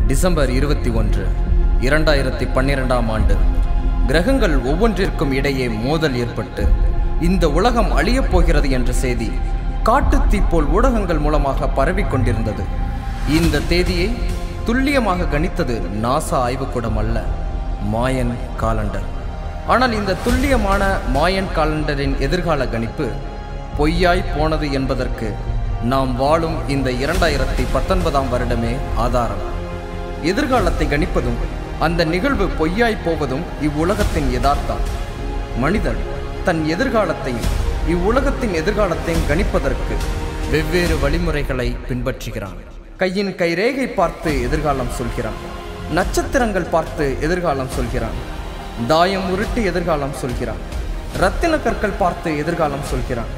December இருபத்தி ஒன்று இரண்டாயிரத்தி பன்னிரெண்டாம் ஆண்டு கிரகங்கள் ஒவ்வொன்றிற்கும் இடையே மோதல் ஏற்பட்டு இந்த உலகம் அழியப் போகிறது என்ற செய்தி காட்டுத்தீ போல் ஊடகங்கள் மூலமாக பரவிக் கொண்டிருந்தது இந்த தேதியை துல்லியமாக கணித்தது நாசா ஆய்வுக்கூடம் அல்ல மாயன் காலண்டர் ஆனால் இந்த துல்லியமான மாயன் காலண்டரின் எதிர்கால கணிப்பு பொய்யாய் போனது என்பதற்கு நாம் வாழும் இந்த இரண்டாயிரத்தி பத்தொன்பதாம் வருடமே ஆதாரம் எதிர்காலத்தை கணிப்பதும் அந்த நிகழ்வு பொய்யாய் போவதும் இவ்வுலகத்தின் யதார்த்தம் மனிதன் தன் எதிர்காலத்தையும் இவ்வுலகத்தின் எதிர்காலத்தையும் கணிப்பதற்கு வெவ்வேறு வழிமுறைகளை பின்பற்றுகிறான் கையின் கைரேகை பார்த்து எதிர்காலம் சொல்கிறான் நட்சத்திரங்கள் பார்த்து எதிர்காலம் சொல்கிறான் தாயம் உருட்டி எதிர்காலம் சொல்கிறான் ரத்தின கற்கள் பார்த்து எதிர்காலம் சொல்கிறான்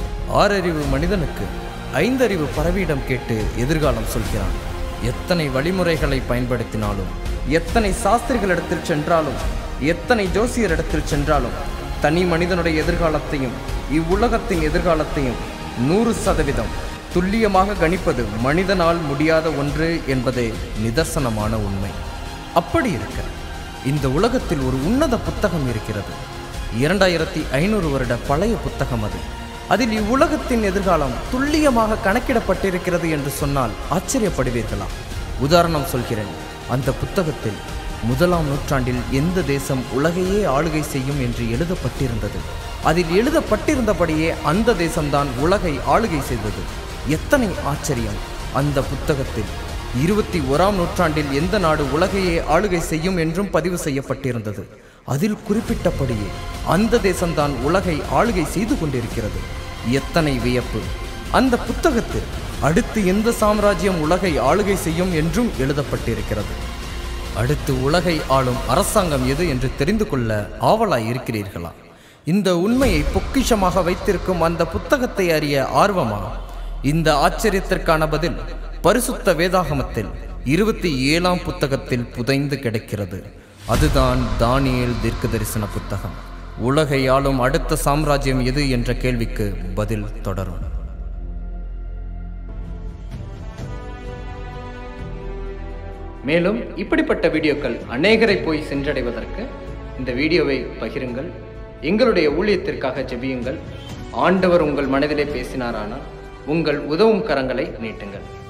ஆறறிவு மனிதனுக்கு ஐந்தறிவு பறவையிடம் கேட்டு எதிர்காலம் சொல்கிறான் எத்தனை வழிமுறைகளை பயன்படுத்தினாலும் எத்தனை சாஸ்திரிகளிடத்தில் சென்றாலும் எத்தனை ஜோசியரிடத்தில் சென்றாலும் தனி மனிதனுடைய எதிர்காலத்தையும் இவ்வுலகத்தின் எதிர்காலத்தையும் நூறு சதவீதம் துல்லியமாக கணிப்பது மனிதனால் முடியாத ஒன்று என்பதே நிதர்சனமான உண்மை அப்படி இருக்க இந்த உலகத்தில் ஒரு உன்னத புத்தகம் இருக்கிறது இரண்டாயிரத்தி ஐநூறு வருட பழைய புத்தகம் அது அதில் இவ்வுலகத்தின் எதிர்காலம் துல்லியமாக கணக்கிடப்பட்டிருக்கிறது என்று சொன்னால் ஆச்சரியப்படுவீர்களா உதாரணம் சொல்கிறேன் அந்த புத்தகத்தில் முதலாம் நூற்றாண்டில் எந்த தேசம் உலகையே ஆளுகை செய்யும் என்று எழுதப்பட்டிருந்தது அதில் எழுதப்பட்டிருந்தபடியே அந்த தேசம்தான் உலகை ஆளுகை செய்தது எத்தனை ஆச்சரியம் அந்த புத்தகத்தில் இருபத்தி ஓராம் நூற்றாண்டில் எந்த நாடு உலகையே ஆளுகை செய்யும் என்றும் பதிவு செய்யப்பட்டிருந்தது அதில் குறிப்பிட்டபடியே அந்த தேசம்தான் உலகை ஆளுகை செய்து கொண்டிருக்கிறது எத்தனை வியப்பு அந்த புத்தகத்தில் அடுத்து எந்த சாம்ராஜ்யம் உலகை ஆளுகை செய்யும் என்றும் எழுதப்பட்டிருக்கிறது அடுத்து உலகை ஆளும் அரசாங்கம் எது என்று தெரிந்து கொள்ள ஆவலாய் இருக்கிறீர்களா இந்த உண்மையை பொக்கிஷமாக வைத்திருக்கும் அந்த புத்தகத்தை அறிய ஆர்வமா இந்த ஆச்சரியத்திற்கான பதில் பரிசுத்த வேதாகமத்தில் இருபத்தி ஏழாம் புத்தகத்தில் புதைந்து கிடக்கிறது அதுதான் தானியேல் தீர்க்க தரிசன புத்தகம் உலகை ஆளும் அடுத்த சாம்ராஜ்யம் எது என்ற கேள்விக்கு பதில் தொடரும் மேலும் இப்படிப்பட்ட வீடியோக்கள் அநேகரை போய் சென்றடைவதற்கு இந்த வீடியோவை பகிருங்கள் எங்களுடைய ஊழியத்திற்காக ஜெபியுங்கள் ஆண்டவர் உங்கள் மனதிலே பேசினாரானால் உங்கள் உதவும் கரங்களை நீட்டுங்கள்